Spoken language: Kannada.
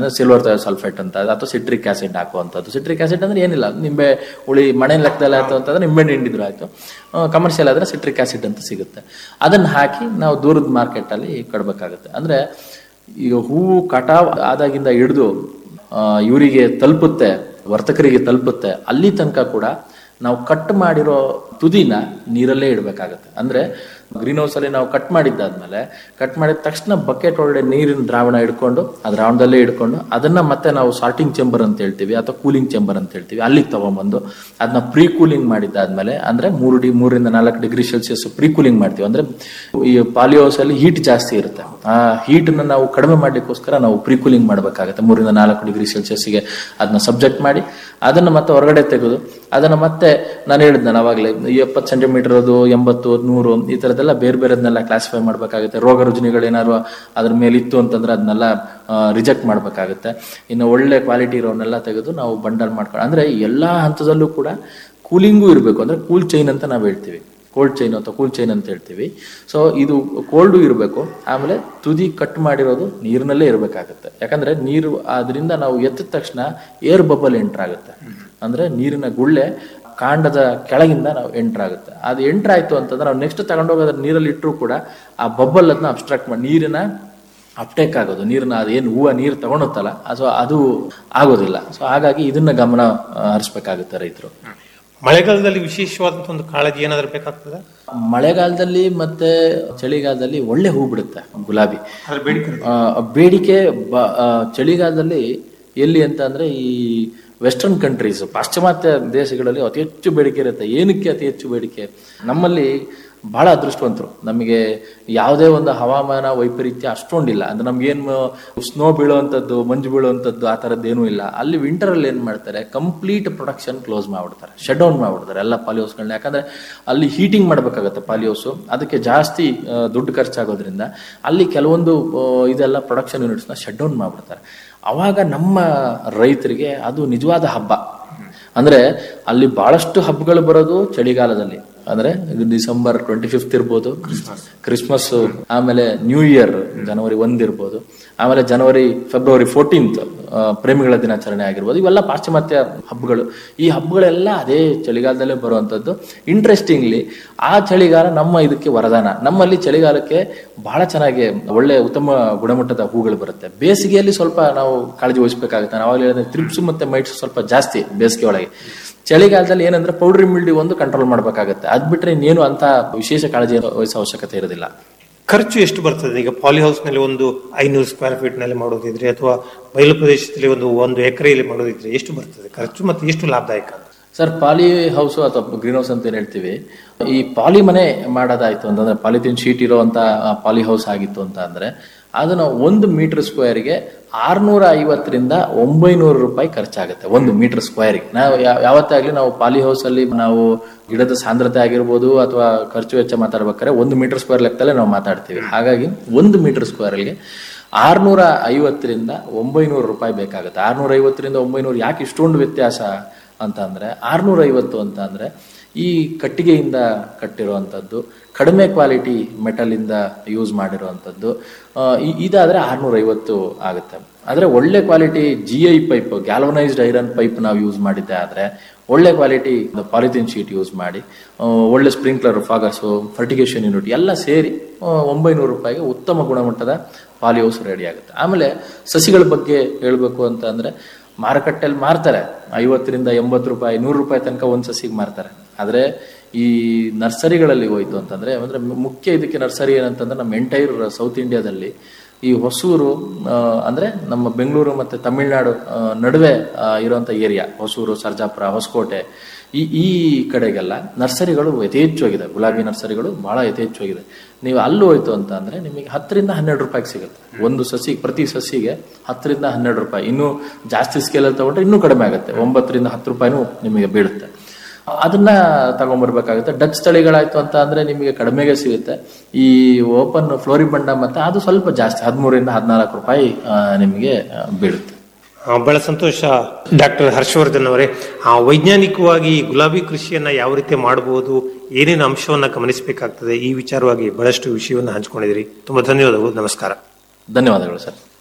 ಸಿಲ್ವರ್ ಸಲ್ಫೇಟ್ ಅಂತ ಅಥವಾ ಸಿಟ್ರಿಕ್ ಆಸಿಡ್ ಹಾಕುವಂಥದ್ದು ಸಿಟ್ರಿಕ್ ಆಸಿಡ್ ಅಂದ್ರೆ ಏನಿಲ್ಲ ನಿಂಬೆ ಹುಳಿ ಮನೆ ಲೆಕ್ಕದಲ್ಲಿ ಆಯ್ತು ಅಂತಂದ್ರೆ ನಿಂಬೆ ಹಿಂಡಿದ್ರು ಆಯ್ತು ಕಮರ್ಷಿಯಲ್ ಆದ್ರೆ ಸಿಟ್ರಿಕ್ ಆಸಿಡ್ ಅಂತ ಸಿಗುತ್ತೆ ಅದನ್ನ ಹಾಕಿ ನಾವು ದೂರದ ಮಾರ್ಕೆಟ್ ಅಲ್ಲಿ ಕೊಡ್ಬೇಕಾಗುತ್ತೆ ಅಂದ್ರೆ ಈಗ ಹೂವು ಕಟಾವ್ ಆದಾಗಿಂದ ಹಿಡಿದು ಇವರಿಗೆ ತಲುಪುತ್ತೆ ವರ್ತಕರಿಗೆ ತಲುಪುತ್ತೆ ಅಲ್ಲಿ ತನಕ ಕೂಡ ನಾವು ಕಟ್ ಮಾಡಿರೋ ತುದಿನ ನೀರಲ್ಲೇ ಇಡಬೇಕಾಗತ್ತೆ ಅಂದ್ರೆ ಗ್ರೀನ್ ಹೌಸ್ ಅಲ್ಲಿ ನಾವು ಕಟ್ ಮಾಡಿದ್ದಾದ್ಮೇಲೆ ಕಟ್ ಮಾಡಿದ ತಕ್ಷಣ ಬಕೆಟ್ ಒಳಗಡೆ ನೀರಿನ ದ್ರಾವಣ ಇಟ್ಕೊಂಡು ಆ ದ್ರಾವಣದಲ್ಲೇ ಇಟ್ಕೊಂಡು ಅದನ್ನ ಮತ್ತೆ ನಾವು ಸಾರ್ಟಿಂಗ್ ಚೇಂಬರ್ ಅಂತ ಹೇಳ್ತೀವಿ ಅಥವಾ ಕೂಲಿಂಗ್ ಚೇಂಬರ್ ಅಂತ ಹೇಳ್ತೀವಿ ಅಲ್ಲಿಗೆ ತಗೊಂಬಂದು ಅದನ್ನ ಪ್ರೀ ಕೂಲಿಂಗ್ ಮಾಡಿದ್ದಾದ್ಮೇಲೆ ಅಂದ್ರೆ ಮೂರು ಡಿ ಮೂರಿಂದ ನಾಲ್ಕು ಡಿಗ್ರಿ ಸೆಲ್ಸಿಯಸ್ ಪ್ರೀ ಕೂಲಿಂಗ್ ಮಾಡ್ತೀವಿ ಅಂದ್ರೆ ಈ ಪಾಲಿ ಹೌಸ್ ಅಲ್ಲಿ ಹೀಟ್ ಜಾಸ್ತಿ ಇರುತ್ತೆ ಆ ಹೀಟ್ ನಾವು ಕಡಿಮೆ ಮಾಡ್ಲಿಕ್ಕೋಸ್ಕರ ನಾವು ಪ್ರೀ ಕೂಲಿಂಗ್ ಮಾಡಬೇಕಾಗುತ್ತೆ ಮೂರಿಂದ ನಾಲ್ಕು ಡಿಗ್ರಿ ಸೆಲ್ಸಿಯಸ್ಗೆ ಅದನ್ನ ಸಬ್ಜೆಕ್ಟ್ ಮಾಡಿ ಅದನ್ನ ಮತ್ತೆ ಹೊರಗಡೆ ತೆಗೆದು ಅದನ್ನ ಮತ್ತೆ ನಾನು ಹೇಳಿದ್ದೆ ಅವಾಗಲೇ ಎಪ್ಪತ್ತು ಸೆಂಟಿಮೀಟರ್ ಅದು ಎಂಬತ್ತು ನೂರು ಈ ತರದೆಲ್ಲ ಬೇರೆ ಬೇರೆದನ್ನೆಲ್ಲ ಕ್ಲಾಸಿಫೈ ಮಾಡ್ಬೇಕಾಗುತ್ತೆ ರೋಗ ರುಜಿನಗಳು ಏನಾದ್ರು ಅದ್ರ ಮೇಲೆ ಇತ್ತು ಅಂತಂದ್ರೆ ಅದನ್ನೆಲ್ಲ ರಿಜೆಕ್ಟ್ ಮಾಡ್ಬೇಕಾಗುತ್ತೆ ಇನ್ನು ಒಳ್ಳೆ ಕ್ವಾಲಿಟಿ ಇರೋನೆಲ್ಲ ತೆಗೆದು ನಾವು ಬಂಡಲ್ ಮಾಡ್ಕೊಂಡು ಅಂದ್ರೆ ಎಲ್ಲಾ ಹಂತದಲ್ಲೂ ಕೂಡ ಕೂಲಿಂಗು ಇರಬೇಕು ಅಂದ್ರೆ ಕೂಲ್ ಚೈನ್ ಅಂತ ನಾವು ಹೇಳ್ತೀವಿ ಕೋಲ್ಡ್ ಚೈನ್ ಅಥವಾ ಕೂಲ್ ಚೈನ್ ಅಂತ ಹೇಳ್ತೀವಿ ಸೊ ಇದು ಕೋಲ್ಡು ಇರಬೇಕು ಆಮೇಲೆ ತುದಿ ಕಟ್ ಮಾಡಿರೋದು ನೀರಿನಲ್ಲೇ ಇರಬೇಕಾಗುತ್ತೆ ಯಾಕಂದ್ರೆ ನೀರು ಅದರಿಂದ ನಾವು ಎತ್ತಿದ ತಕ್ಷಣ ಏರ್ ಬಬಲ್ ಎಂಟರ್ ಆಗುತ್ತೆ ಅಂದ್ರೆ ನೀರಿನ ಗುಳ್ಳೆ ಕಾಂಡದ ಕೆಳಗಿಂದ ನಾವು ಎಂಟರ್ ಆಗುತ್ತೆ ಅದು ಎಂಟರ್ ಆಯ್ತು ಅಂತಂದ್ರೆ ನಾವು ನೆಕ್ಸ್ಟ್ ತಗೊಂಡೋಗೋದ್ರ ನೀರಲ್ಲಿ ಇಟ್ಟರು ಕೂಡ ಆ ಬಬ್ಬಲ್ ಅದನ್ನ ಅಬ್ಸ್ಟ್ರಾಕ್ಟ್ ಮಾಡಿ ನೀರಿನ ಅಪ್ಟೇಕ್ ಆಗೋದು ನೀರನ್ನ ಅದೇನು ಹೂವು ನೀರು ತಗೊಂಡುತ್ತಲ್ಲ ಸೊ ಅದು ಆಗೋದಿಲ್ಲ ಸೊ ಹಾಗಾಗಿ ಇದನ್ನ ಗಮನ ಆ, ಹರಿಸ್ಬೇಕಾಗುತ್ತೆ ರೈತರು ಮಳೆಗಾಲದಲ್ಲಿ ವಿಶೇಷವಾದಂತ ಒಂದು ಕಾಳಜಿ ಏನಾದ್ರೂ ಬೇಕಾಗ್ತದೆ ಮಳೆಗಾಲದಲ್ಲಿ ಮತ್ತೆ ಚಳಿಗಾಲದಲ್ಲಿ ಒಳ್ಳೆ ಹೂ ಬಿಡುತ್ತೆ ಗುಲಾಬಿ ಆ, ಬೇಡಿಕೆ ಬ- ಆ, ಚಳಿಗಾಲದಲ್ಲಿ ಎಲ್ಲಿ ಅಂತ ಅಂದ್ರೆ ಈ ವೆಸ್ಟರ್ನ್ ಕಂಟ್ರೀಸ್ ಪಾಶ್ಚಿಮಾತ್ಯ ದೇಶಗಳಲ್ಲಿ ಅತಿ ಹೆಚ್ಚು ಬೇಡಿಕೆ ಇರುತ್ತೆ ಏನಕ್ಕೆ ಅತಿ ಹೆಚ್ಚು ಬೇಡಿಕೆ ನಮ್ಮಲ್ಲಿ ಬಹಳ ಅದೃಷ್ಟವಂತರು ನಮಗೆ ಯಾವುದೇ ಒಂದು ಹವಾಮಾನ ವೈಪರೀತ್ಯ ಅಷ್ಟೊಂದಿಲ್ಲ ಅಂದ್ರೆ ನಮ್ಗೇನು ಸ್ನೋ ಬೀಳುವಂಥದ್ದು ಮಂಜು ಬೀಳುವಂಥದ್ದು ಆ ಥರದ್ದು ಏನೂ ಇಲ್ಲ ಅಲ್ಲಿ ವಿಂಟರ್ ಅಲ್ಲಿ ಏನ್ ಮಾಡ್ತಾರೆ ಕಂಪ್ಲೀಟ್ ಪ್ರೊಡಕ್ಷನ್ ಕ್ಲೋಸ್ ಮಾಡ್ಬಿಡ್ತಾರೆ ಶಟ್ ಡೌನ್ ಮಾಡ್ಬಿಡ್ತಾರೆ ಎಲ್ಲ ಪಾಲಿಹೌಸ್ಗಳನ್ನ ಯಾಕಂದ್ರೆ ಅಲ್ಲಿ ಹೀಟಿಂಗ್ ಮಾಡ್ಬೇಕಾಗತ್ತೆ ಪಾಲಿಹೌಸ್ ಅದಕ್ಕೆ ಜಾಸ್ತಿ ಆ, ದುಡ್ಡು ಖರ್ಚಾಗೋದ್ರಿಂದ ಅಲ್ಲಿ ಕೆಲವೊಂದು ಆ, ಇದೆಲ್ಲ ಪ್ರೊಡಕ್ಷನ್ ಯೂನಿಟ್ಸ್ನ ಶಟ್ ಡೌನ್ ಮಾಡ್ಬಿಡ್ತಾರೆ ಅವಾಗ ನಮ್ಮ ರೈತರಿಗೆ ಅದು ನಿಜವಾದ ಹಬ್ಬ ಅಂದ್ರೆ ಅಲ್ಲಿ ಬಹಳಷ್ಟು ಹಬ್ಬಗಳು ಬರೋದು ಚಳಿಗಾಲದಲ್ಲಿ ಅಂದ್ರೆ ಡಿಸೆಂಬರ್ ಟ್ವೆಂಟಿ ಫಿಫ್ತ್ ಇರ್ಬೋದು ಕ್ರಿಸ್ಮಸ್ ಆಮೇಲೆ ನ್ಯೂ ಇಯರ್ ಜನವರಿ ಒಂದ್ ಇರ್ಬೋದು ಆಮೇಲೆ ಜನವರಿ ಫೆಬ್ರವರಿ ಫೋರ್ಟೀನ್ತ್ ಪ್ರೇಮಿಗಳ ದಿನಾಚರಣೆ ಆಗಿರ್ಬೋದು ಇವೆಲ್ಲ ಪಾಶ್ಚಿಮಾತ್ಯ ಹಬ್ಬಗಳು ಈ ಹಬ್ಬಗಳೆಲ್ಲ ಅದೇ ಚಳಿಗಾಲದಲ್ಲೇ ಬರುವಂತದ್ದು ಇಂಟ್ರೆಸ್ಟಿಂಗ್ಲಿ ಆ ಚಳಿಗಾಲ ನಮ್ಮ ಇದಕ್ಕೆ ವರದಾನ ನಮ್ಮಲ್ಲಿ ಚಳಿಗಾಲಕ್ಕೆ ಬಹಳ ಚೆನ್ನಾಗಿ ಒಳ್ಳೆ ಉತ್ತಮ ಗುಣಮಟ್ಟದ ಹೂಗಳು ಬರುತ್ತೆ ಬೇಸಿಗೆಯಲ್ಲಿ ಸ್ವಲ್ಪ ನಾವು ಕಾಳಜಿ ವಹಿಸಬೇಕಾಗುತ್ತೆ ನಾವು ಅವಾಗಲೇ ಹೇಳಿದ್ರೆ ತ್ರಿಪ್ಸು ಮತ್ತೆ ಮೈಟ್ಸ್ ಸ್ವಲ್ಪ ಜಾಸ್ತಿ ಬೇಸಿಗೆ ಒಳಗೆ ಚಳಿಗಾಲದಲ್ಲಿ ಏನಂದ್ರೆ ಪೌಡ್ರಿ ಮಿಲ್ಡಿ ಒಂದು ಕಂಟ್ರೋಲ್ ಮಾಡ್ಬೇಕಾಗುತ್ತೆ ಅದ್ ಬಿಟ್ರೆ ಇನ್ನೇನು ಅಂತ ವಿಶೇಷ ಕಾಳಜಿ ವಹಿಸೋ ಅವಶ್ಯಕತೆ ಇರೋದಿಲ್ಲ ಖರ್ಚು ಎಷ್ಟು ಬರ್ತದೆ ಈಗ ಪಾಲಿ ಹೌಸ್ ನಲ್ಲಿ ಒಂದು ಐನೂರು ಸ್ಕ್ವೇರ್ ಫೀಟ್ ನಲ್ಲಿ ಮಾಡೋದಿದ್ರೆ ಅಥವಾ ಬಯಲು ಪ್ರದೇಶದಲ್ಲಿ ಒಂದು ಒಂದು ಎಕರೆಯಲ್ಲಿ ಮಾಡೋದಿದ್ರೆ ಎಷ್ಟು ಬರ್ತದೆ ಖರ್ಚು ಮತ್ತೆ ಎಷ್ಟು ಲಾಭದಾಯಕ ಸರ್ ಪಾಲಿ ಹೌಸ್ ಅಥವಾ ಗ್ರೀನ್ ಹೌಸ್ ಅಂತ ಏನ್ ಹೇಳ್ತೀವಿ ಈ ಪಾಲಿ ಮನೆ ಮಾಡೋದಾಯ್ತು ಅಂತಂದ್ರೆ ಪಾಲಿಥಿನ್ ಶೀಟ್ ಇರುವಂತ ಪಾಲಿ ಹೌಸ್ ಆಗಿತ್ತು ಅಂತ ಅಂದ್ರೆ ಅದನ್ನ ಒಂದು ಮೀಟರ್ ಸ್ಕ್ವೇರ್ಗೆ ಆರ್ನೂರ ಐವತ್ತರಿಂದ ಒಂಬೈನೂರು ರೂಪಾಯಿ ಖರ್ಚಾಗುತ್ತೆ ಒಂದು ಮೀಟರ್ ಸ್ಕ್ವೇರ್ಗೆ ನಾವು ಯಾ- ಯಾವತ್ತಾಗ್ಲಿ ನಾವು ಪಾಲಿ ಹೌಸ್ ಅಲ್ಲಿ ನಾವು ಗಿಡದ ಸಾಂದ್ರತೆ ಆಗಿರ್ಬೋದು ಅಥವಾ ಖರ್ಚು ವೆಚ್ಚ ಮಾತಾಡ್ಬೇಕಾದ್ರೆ ಒಂದು ಮೀಟರ್ ಸ್ಕ್ವೇರ್ ಲೆಕ್ಕದಲ್ಲೇ ನಾವು ಮಾತಾಡ್ತೀವಿ ಹಾಗಾಗಿ ಒಂದು ಮೀಟರ್ ಸ್ಕ್ವೇರ್ಗೆ ಆರ್ನೂರ ಐವತ್ತರಿಂದ ಒಂಬೈನೂರು ರೂಪಾಯಿ ಬೇಕಾಗುತ್ತೆ ಆರ್ನೂರ ಐವತ್ತರಿಂದ ಒಂಬೈನೂರು ಯಾಕೆ ಇಷ್ಟೊಂದು ವ್ಯತ್ಯಾಸ ಅಂತ ಅಂದ್ರೆ ಆರ್ನೂರ ಐವತ್ತು ಅಂತ ಅಂದ್ರೆ ಈ ಕಟ್ಟಿಗೆಯಿಂದ ಕಟ್ಟಿರುವಂಥದ್ದು ಕಡಿಮೆ ಕ್ವಾಲಿಟಿ ಮೆಟಲ್ ಇಂದ ಯೂಸ್ ಮಾಡಿರುವಂಥದ್ದು ಆ, ಇ- ಇದಾದ್ರೆ ಆರ್ನೂರ ಐವತ್ತು ಆಗುತ್ತೆ ಆದ್ರೆ ಒಳ್ಳೆ quality G I pipe galvanised iron pipe ನಾವು ಯೂಸ್ ಮಾಡಿದ್ದೆ ಆದ್ರೆ ಒಳ್ಳೆ ಕ್ವಾಲಿಟಿ ಪಾಲಿಥಿನ್ ಶೀಟ್ ಯೂಸ್ ಮಾಡಿ ಆ, ಒಳ್ಳೆ ಸ್ಪ್ರಿಂಕ್ಲರ್ ಫಾಗಸು ಫರ್ಟಿಗೇಷನ್ ಯೂನಿಟ್ ಎಲ್ಲ ಸೇರಿ ಆ, ಒಂಬೈನೂರು ರೂಪಾಯಿಗೆ ಉತ್ತಮ ಗುಣಮಟ್ಟದ ಪಾಲಿ ಹೌಸ್ ರೆಡಿ ಆಗುತ್ತೆ ಆಮೇಲೆ ಸಸಿಗಳ ಬಗ್ಗೆ ಹೇಳಬೇಕು ಅಂತ ಅಂದ್ರೆ ಮಾರುಕಟ್ಟೆಯಲ್ಲಿ ಮಾರ್ತಾರೆ ಐವತ್ತರಿಂದ ಎಂಬತ್ತು ರೂಪಾಯಿ ನೂರು ರೂಪಾಯಿ ತನಕ ಒಂದ್ ಸಸಿಗೆ ಮಾರ್ತಾರೆ ಆದ್ರೆ ಈ ನರ್ಸರಿಗಳಲ್ಲಿ ಹೋಯ್ತು ಅಂತಂದ್ರೆ ಅಂದ್ರೆ ಮುಖ್ಯ ಇದಕ್ಕೆ ನರ್ಸರಿ ಏನಂತಂದ್ರೆ ನಮ್ಮ ಎಂಟೈರ್ ಸೌತ್ ಇಂಡಿಯಾದಲ್ಲಿ ಈ ಹೊಸೂರು ಆ, ಅಂದ್ರೆ ನಮ್ಮ ಬೆಂಗಳೂರು ಮತ್ತೆ ತಮಿಳುನಾಡು ಆ, ನಡುವೆ ಆ, ಇರುವಂತ ಏರಿಯಾ ಹೊಸೂರು ಸರ್ಜಾಪುರ ಹೊಸಕೋಟೆ ಈ ಈ ಕಡೆಗೆಲ್ಲ ನರ್ಸರಿಗಳು ಯಥೇಚ್ಛವಾಗಿದೆ ಗುಲಾಬಿ ನರ್ಸರಿಗಳು ಬಹಳ ಯಥೇಚ್ಛವಾಗಿದೆ ನೀವು ಅಲ್ಲಿ ಹೋಯ್ತು ಅಂತ ಅಂದ್ರೆ ನಿಮಗೆ ಹತ್ತರಿಂದ ಹನ್ನೆರಡು ರೂಪಾಯಿಗೆ ಸಿಗುತ್ತೆ ಒಂದು ಸಸಿ ಪ್ರತಿ ಸಸಿಗೆ ಹತ್ತರಿಂದ ಹನ್ನೆರಡು ರೂಪಾಯಿ ಇನ್ನೂ ಜಾಸ್ತಿ ಸ್ಕೇಲಲ್ಲಿ ತಗೊಂಡ್ರೆ ಇನ್ನೂ ಕಡಿಮೆ ಆಗುತ್ತೆ ಒಂಬತ್ತರಿಂದ ಹತ್ತು ರೂಪಾಯಿನೂ ನಿಮಗೆ ಬೀಳುತ್ತೆ ಅದನ್ನ ತಗೊಂಡ್ಬರ್ಬೇಕಾಗುತ್ತೆ ಡಚ್ ತಳಿಗಳಾಯ್ತು ಅಂತ ಅಂದ್ರೆ ನಿಮಗೆ ಕಡಿಮೆಗೆ ಸಿಗುತ್ತೆ ಈ ಓಪನ್ ಫ್ಲೋರಿಬಂಡ ಮತ್ತೆ ಅದು ಸ್ವಲ್ಪ ಜಾಸ್ತಿ ಹದಿಮೂರರಿಂದ ಹದಿನಾಲ್ಕು ರೂಪಾಯಿ ಆ, ನಿಮಗೆ ಆ, ಬೀಳುತ್ತೆ ಆ, ಬಹಳ ಸಂತೋಷ ಡಾಕ್ಟರ್ ಹರ್ಷವರ್ಧನ್ ಅವರೇ ಆ, ವೈಜ್ಞಾನಿಕವಾಗಿ ಗುಲಾಬಿ ಕೃಷಿಯನ್ನ ಯಾವ ರೀತಿ ಮಾಡಬಹುದು ಏನೇನು ಅಂಶವನ್ನ ಗಮನಿಸಬೇಕಾಗ್ತದೆ ಈ ವಿಚಾರವಾಗಿ ಬಹಳಷ್ಟು ವಿಷಯವನ್ನು ಹಂಚಿಕೊಂಡಿದ್ದೀರಿ ತುಂಬಾ ಧನ್ಯವಾದಗಳು ನಮಸ್ಕಾರ ಧನ್ಯವಾದಗಳು ಸರ್